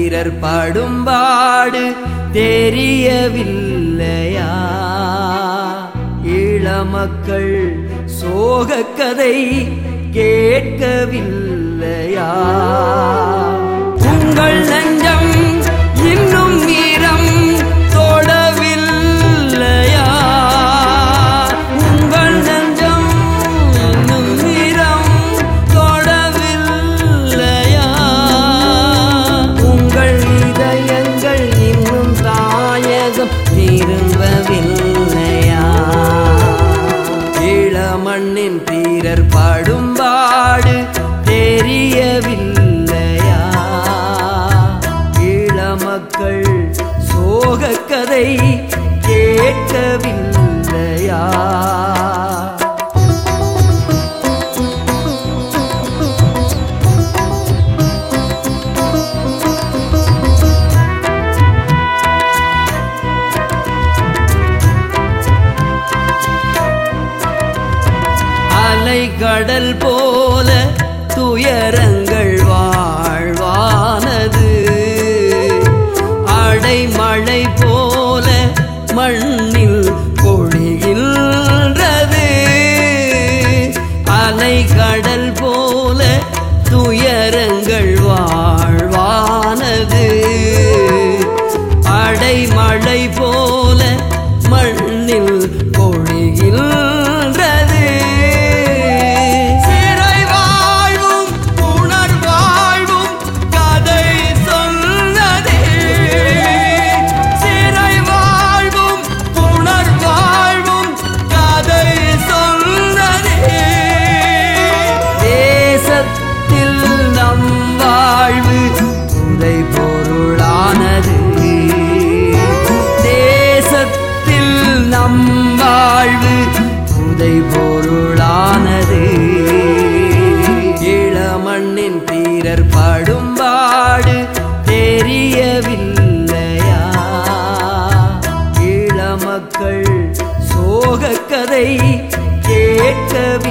வீரர் படும்பாடு தெரியவில்லையா இளமக்கள் சோகக் கதை கேட்கவில்லையா உங்கள் நெஞ்சம் இன்னும் ஈரம் தொடவில்லையா உங்கள் நெஞ்சம் இன்னும் ஈரம் தொடவில்லையா உங்கள் இதயங்கள் இன்னும் தாயகம் திரும்பவில்லையா இளமண்ணின் தீரர் படும்பாடு தெரியவில்லையா இளமக்கள் சோகக் கதை கேட்கவில்லையா அலைகடல் போல துயரங்கள் வாழ்வானது அடைமழை போல மண்ணில் பொழிகின்றது அலைகடல் போல துயரங்கள் வாழ்வானது அடைமழை போல மண்ணில் பொழிகின்றது சிறை வாழ்வும் உணர் வாழ்வும் கதை சொன்னதே சிறை வாழ்வும் உணர் வாழ்வும் கதை சொன்னதே தேசத்தில் நம் வாழ்வு உதை பொருளானது தேசத்தில் நம் வாழ்வு உதை பொருளானது இளமண்ணின் தீரர் படும்பாடு தெரியவில்லையா இளமக்கள் சோகக் கதை கேட்கவில்லையா